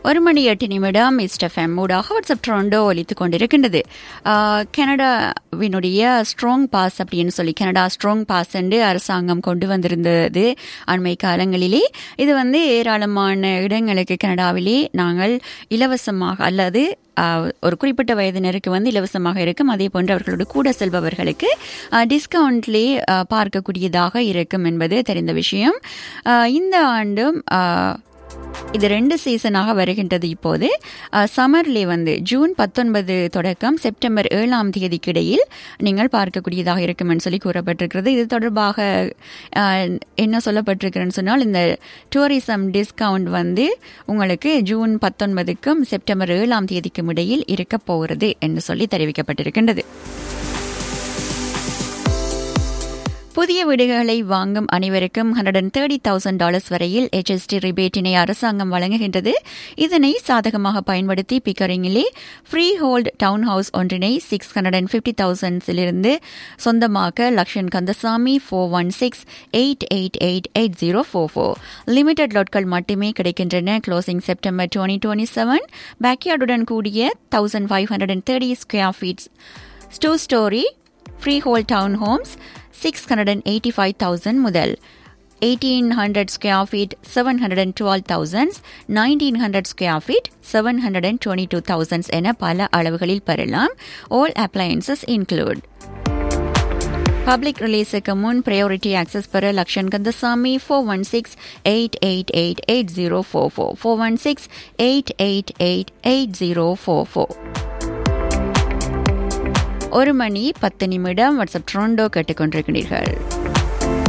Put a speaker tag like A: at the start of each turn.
A: ஒரு மணி எட்டு நிமிடம் இஸ்டஃபெம் ஊடாக வாட்ஸ்அப் ட்ரோண்டோ ஒலித்துக் கொண்டிருக்கின்றது ஆஹ், கனடாவினுடைய ஸ்ட்ராங் பாஸ் அப்படின்னு சொல்லி கனடா ஸ்ட்ராங் பாஸ் என்று அரசாங்கம் கொண்டு வந்திருந்தது அண்மை காலங்களிலே இது வந்து ஏராளமான இடங்களுக்கு கனடாவிலே நாங்கள் இலவசமாக அல்லது ஆஹ், ஒரு குறிப்பிட்ட வயதினருக்கு வந்து இலவசமாக இருக்கும் அதே போன்று அவர்களோடு கூட செல்பவர்களுக்கு டிஸ்கவுண்ட்லே பார்க்கக்கூடியதாக இருக்கும் என்பது தெரிந்த விஷயம் ஆஹ், இந்த ஆண்டும் ஆஹ், இது ரெண்டு சீசனாக வருகின்றது இப்போது சம்மர்லே வந்து ஜூன் பத்தொன்பது தொடக்கம் செப்டம்பர் ஏழாம் தேதிக்கு இடையில் நீங்கள் பார்க்கக்கூடியதாக இருக்கும் என்று சொல்லி கூறப்பட்டிருக்கிறது இது தொடர்பாக அஹ், என்ன சொல்லப்பட்டிருக்கிறேன்னு சொன்னால் இந்த டூரிசம் டிஸ்கவுண்ட் வந்து உங்களுக்கு ஜூன் பத்தொன்பதுக்கும் செப்டம்பர் ஏழாம் தேதிக்கும் இடையில் இருக்க போகிறது என்று சொல்லி தெரிவிக்கப்பட்டிருக்கின்றது புதிய வீடுகளை வாங்கும் அனைவருக்கும் hundred and thirty thousand dollars வரையில் ஹெச்எஸ்டி ரிபேட்டினை அரசாங்கம் வழங்குகின்றது இதனை சாதகமாக பயன்படுத்தி பிக்கரிங்கிலே ஃப்ரீ ஹோல்ட் டவுன் ஹவுஸ் ஒன்றினை சிக்ஸ் ஹண்ட்ரட் அண்ட் ஃபிஃப்டி தௌசண்ட்ஸிலிருந்து சொந்தமாக்க Lakshan Kandasamy four one six eight eight eight eight zero four four limited லாட்கள் மட்டுமே கிடைக்கின்றன closing September twenty twenty seven பேக்யார்டுடன் கூடிய thousand five hundred and thirty square feet two storey freehold town homes six hundred and eighty five thousand முதல் eighteen hundred square feet seven hundred and twelve thousands nineteen hundred square feet seven hundred and twenty two thousands என பல அளவுகளில் பெறலாம் all appliances include public ரிலீஸுக்கு முன் priority access பெற Lakshan Kandasamy four one six eight eight eight eight zero four four four one six eight eight eight eight zero four four ஒரு மணி பத்து நிமிடம் வாட்ஸ்அப் ட்ரோண்டோ கேட்டுக்கொண்டிருக்கிறீர்கள்